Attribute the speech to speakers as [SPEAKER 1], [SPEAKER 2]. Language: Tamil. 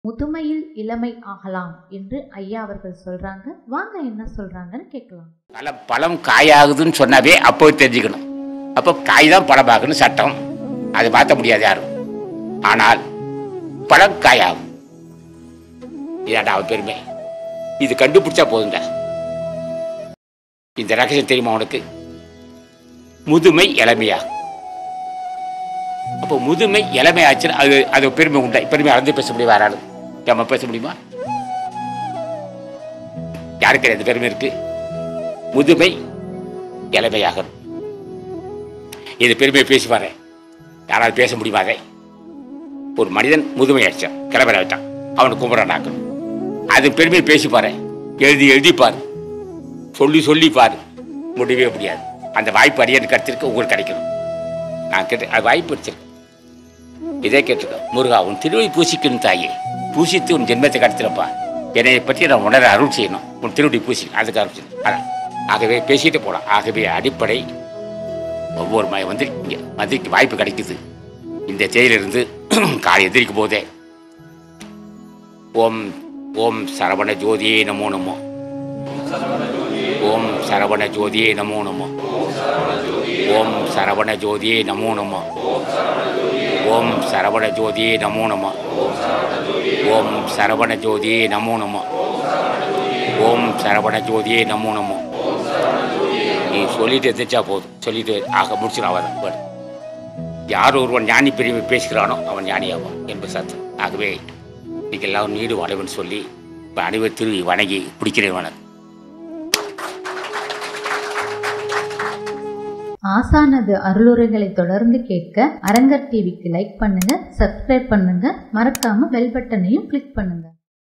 [SPEAKER 1] முதுமையில் இளமை ஆகலாம் என்று ஐயா அவர்கள் சொல்றாங்க வாங்க என்ன சொல்றாங்கன்னு கேட்கலாம்
[SPEAKER 2] பழம் பழம் காயாகுதுன்னு சொன்னாவே அப்போ தெரிஞ்சுக்கணும் அப்போ காய் தான் பழமாகுன்னு சட்டம் அதை மாற்ற முடியாது யாரும் ஆனால் பழம் காயாகும் இதாண்டா அவன் பெருமை இது கண்டுபிடிச்சா போதுங்க இந்த ரகசியம் தெரியுமா உனக்கு முதுமை இளமையா அப்போ முதுமை இளமை ஆச்சுன்னா அது அது பெருமை உண்டா பெருமை அளந்து பேச முடியும் வேற ஆளு நம்ம பேச முடியுமா யாருக்கு அந்த பெருமை இருக்கு முதுமை இளமையாகணும் இது பெருமையை பேசுவாரே யாராவது பேச முடியுமா அதை ஒரு மனிதன் முதுமை அடிச்சான் கிளம்பர ஆயிட்டான் அவனுக்கு கும்பிடானாக்கணும் அது பெருமையை பேசிப்பாரு எழுதி எழுதிப்பாரு சொல்லி சொல்லி பாரு முடியவே முடியாது அந்த வாய்ப்பு அடியன் கிடைச்சிருக்கு உங்களுக்கு கிடைக்கணும் நான் கேட்டு அது வாய்ப்பு அடிச்சிருக்கேன் இதே கேட்டிருக்கேன் முருகா உன் திருவடி பூசிக்கணும் தாயே பூசித்து உன் ஜென்மத்தை கடத்தினப்பா என்னை பற்றி நான் உணர அருள் செய்யணும் உன் திருவடி பூசி அதுக்கு அருள் செய்யணும் அதான் ஆகவே பேசிட்டு போகலாம் ஆகவே அடிப்படை ஒவ்வொரு ம வந்து இங்கே மந்திரிக்கு வாய்ப்பு கிடைக்குது இந்த தேயிலிருந்து காலை எந்திரிக்கும் போதே ஓம் ஓம் சரவண ஜோதியே நமோ நமோ ஓம் சரவண ஜோதியே நமோ நமோ ஓம் சரவண ஜோதியே நமோ நமோ ஓம் சரவண ஜோதியே நமோ நமோ ஓம் சரவண ஜோதியே நமோ நமோ ஓம் சரவண ஜோதியே நமோ நமோ நீ சொல்லிட்டு எந்திரிச்சா போதும் சொல்லிட்டு ஆக முடிச்சிடும் அவன் வேர்டு. யார் ஒருவன் ஞானி பெரியமை பேசுகிறானோ அவன் ஞானியாவான் என்பது சத்தம் ஆகவே இன்னைக்கு எல்லாம் நீடு வளைவன் சொல்லி இப்போ அனைவர் திரு வணங்கி பிடிக்கிறேன் வணக்கம்
[SPEAKER 1] ஆசானது அருளுரைகளை தொடர்ந்து கேட்க அரங்கர் டிவிக்கு லைக் பண்ணுங்க சப்ஸ்கிரைப் பண்ணுங்க மறக்காம பெல் பட்டனையும் கிளிக் பண்ணுங்க